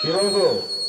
ఈరోజు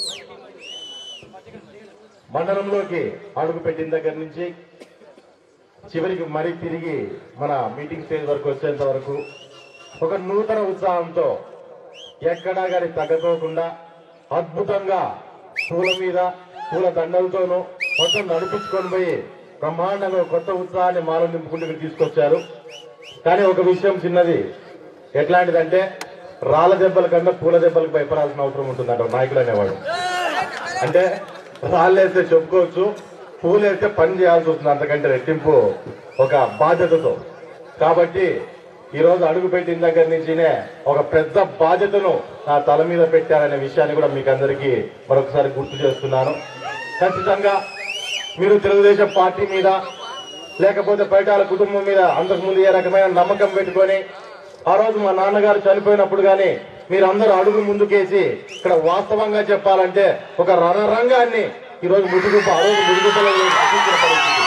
మండలంలోకి అడుగు పెట్టిన దగ్గర నుంచి చివరికి మరీ తిరిగి మన మీటింగ్ స్టేజ్ వరకు వచ్చేంత వరకు ఒక నూతన ఉత్సాహంతో ఎక్కడా గాని తగ్గకోకుండా అద్భుతంగా పూల మీద పూల దండలతోనూ మొత్తం నడిపించుకొని పోయి బ్రహ్మాండంగా ఒక కొత్త ఉత్సాహాన్ని మాలో నింపుకుంటూ ఇక్కడ తీసుకొచ్చారు కానీ ఒక విషయం చిన్నది ఎట్లాంటిదంటే రాళ్ళ దెబ్బల కన్నా పూల దెబ్బలకు భయపడాల్సిన అవసరం ఉంటుందంట నాయకుడు అనేవాడు అంటే రాళ్ళు వేస్తే చెప్పుకోవచ్చు పూలు వేస్తే పని చేయాల్సి వస్తుంది అంతకంటే రెట్టింపు ఒక బాధ్యతతో కాబట్టి ఈ రోజు అడుగు పెట్టిన దగ్గర నుంచినే ఒక పెద్ద బాధ్యతను నా తల మీద పెట్టారనే విషయాన్ని కూడా మీకు అందరికీ మరొకసారి గుర్తు చేస్తున్నాను ఖచ్చితంగా మీరు తెలుగుదేశం పార్టీ మీద లేకపోతే బయటాల కుటుంబం మీద అంతకుముందు ఏ రకమైన నమ్మకం పెట్టుకొని ఆ రోజు మా నాన్నగారు చనిపోయినప్పుడు గాని మీరందరూ అడుగు ముందుకేసి ఇక్కడ వాస్తవంగా చెప్పాలంటే ఒక రణరంగాన్ని ఈ రోజు ముదుగుప్ప ఆ రోజు ముదుగుప్పలో రచించిన పరిస్థితి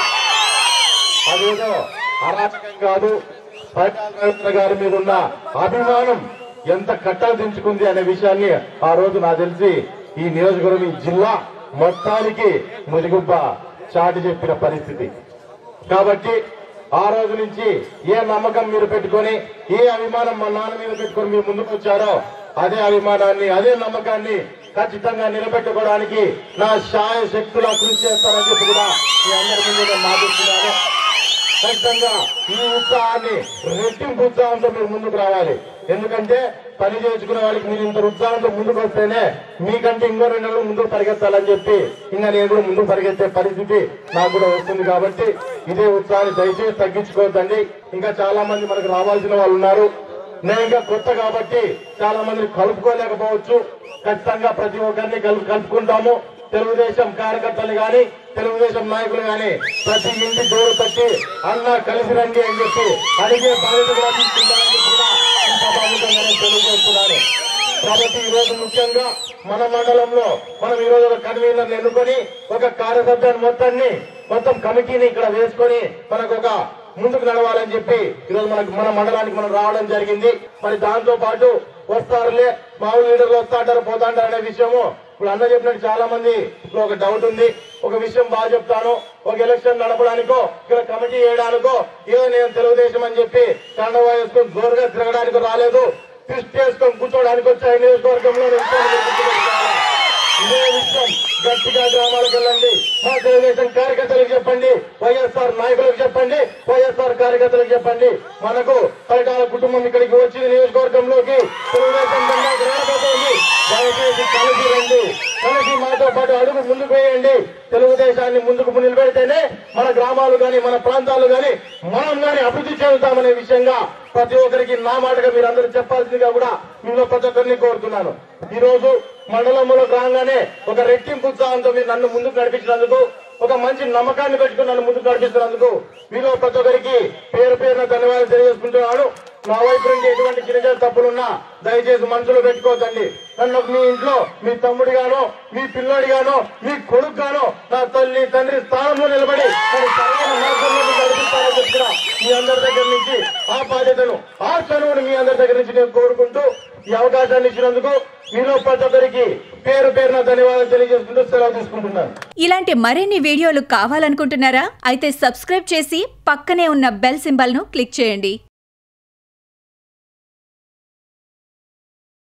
అదేదో అరాచకం కాదు పరిటాల రవీంద్ర గారి మీద ఉన్న అభిమానం ఎంత కట్టలు దించుకుంది అనే విషయాన్ని ఆ రోజు నాకు తెలిసి ఈ నియోజకవర్గం ఈ జిల్లా మొత్తానికి ముదిగుబ్బ చాటి చెప్పిన పరిస్థితి కాబట్టి ఆ రోజు నుంచి ఏ నమ్మకం మీరు పెట్టుకొని ఏ అభిమానం మా నాన్న మీద పెట్టుకొని మీరు ముందుకు వచ్చారో అదే అభిమానాన్ని అదే నమ్మకాన్ని ఖచ్చితంగా నిలబెట్టుకోవడానికి నా శాయ శక్తులా కృషి చేస్తానని చెప్పి కూడా మీ అందరి ముందు నేను మాటిస్తున్నాను ఖచ్చితంగా ఈ ఉత్సాహాన్ని రెట్టింపు ఉత్సాహంతో మీరు ముందుకు రావాలి ఎందుకంటే పని చేసుకునే వాళ్ళకి మీరు ఇంత ఉత్సాహంతో ముందుకు వస్తేనే మీకంటే ఇంకో రెండు నెలలు ముందుకు పరిగెత్తాలని చెప్పి ఇంకా నేను కూడా ముందుకు పరిగెత్తే పరిస్థితి నాకు కూడా వస్తుంది కాబట్టి ఇదే ఉత్సాహాన్ని దయచేసి తగ్గించుకోవద్దండి ఇంకా చాలా మంది మనకు రావాల్సిన వాళ్ళు ఉన్నారు నేను ఇంకా కొత్త కాబట్టి చాలా మందిని కలుపుకోలేకపోవచ్చు ఖచ్చితంగా ప్రతి ఒక్కరిని కలుపు కలుపుకుంటాము తెలుగుదేశం కార్యకర్తలు గాని తెలుగుదేశం నాయకులు గాని ప్రతి ఇంటి డోరు తట్టి అన్న కలిసి రండి అని చెప్పి అడిగే బాధ్యత కూడా తీసుకుంటామని చెప్పి కూడా ఈ సభాముఖంగా నేను తెలియజేస్తున్నాను కాబట్టి ఈ రోజు ముఖ్యంగా మన మండలంలో మనం ఈ రోజు ఒక కన్వీనర్ ఎన్నుకొని ఒక కార్యసభ్యాన్ని మొత్తాన్ని మొత్తం కమిటీని ఇక్కడ వేసుకొని మనకు ఒక ముందుకు నడవాలని చెప్పి ఈరోజు మనకు మన మండలానికి మనం రావడం జరిగింది మరి దాంతో పాటు వస్తారులే మామూలు లీడర్లు వస్తాంటారు పోతాంటారు అనే విషయము ఇప్పుడు అన్న చెప్పినట్టు చాలా మంది లో ఒక డౌట్ ఉంది ఒక విషయం బాగా చెప్తాను ఒక ఎలక్షన్ నడపడానికో ఇక్కడ కమిటీ వేయడానికో ఏదో నేను తెలుగుదేశం అని చెప్పి కండవా వేసుకొని జోరుగా తిరగడానికి రాలేదు ట్విస్ట్ చేసుకొని కూర్చోడానికి వచ్చా ఈ నియోజకవర్గంలో నేను గుర్తుపెట్టుకోవాలి. ఇదే విషయం గట్టిగా గ్రామాలకు వెళ్ళండి మా తెలుగుదేశం కార్యకర్తలకు చెప్పండి వైఎస్ఆర్ నాయకులకు చెప్పండి వైఎస్ఆర్ కార్యకర్తలకు చెప్పండి మనకు పరిటాల కుటుంబం ఇక్కడికి వచ్చింది నియోజకవర్గంలోకి తెలుగుదేశం జెండా రాబోతోంది దయచేసి కలిసి రండి కలిసి మాతో పాటు అడుగు ముందుకు వేయండి తెలుగుదేశాన్ని ముందుకు నిలబెడితేనే మన గ్రామాలు గాని మన ప్రాంతాలు గాని మనం గాని అభివృద్ధి చెందుతామనే విషయంగా ప్రతి ఒక్కరికి నా మాటగా మీరు అందరూ చెప్పాల్సిందిగా కూడా మీలో ప్రతి ఒక్కరిని కోరుతున్నాను ఈ రోజు మండలంలో రాగానే ఒక రెట్టింపు ఉత్సాహంతో మీరు నన్ను ముందుకు నడిపించినందుకు ఒక మంచి నమ్మకాన్ని పెట్టుకుని నన్ను ముందుకు నడిపిస్తున్నందుకు మీలో ప్రతి ఒక్కరికి పేరు పేరున ధన్యవాదాలు తెలియజేసుకుంటున్నాను నా వైపు నుండి ఎటువంటి చిన్న చిన్న తప్పులున్నా దయచేసి మనసులో పెట్టుకోవద్దండి నన్ను మీ ఇంట్లో మీ తమ్ముడిగానో మీ పిల్లోడిగానో మీ కొడుకుగానో నా తల్లి తండ్రి స్థానంలో నిలబడి నన్ను సరైన మార్గంలోకి నడిపిస్తారని చెప్పిన మీ అందరి దగ్గర నుంచి ఆ బాధ్యతను ఆ చనువుని మీ అందరి దగ్గర నుంచి నేను కోరుకుంటూ ఈ అవకాశాన్ని ఇచ్చినందుకు మీలో ప్రతి ఒక్కరికి పేరు పేరున ధన్యవాదాలు తెలియజేసుకుంటూ సెలవు తీసుకుంటున్నాను ఇలాంటి మరిన్ని వీడియోలు కావాలనుకుంటున్నారా అయితే సబ్స్క్రైబ్ చేసి పక్కనే ఉన్న బెల్ సింబల్ను క్లిక్ చేయండి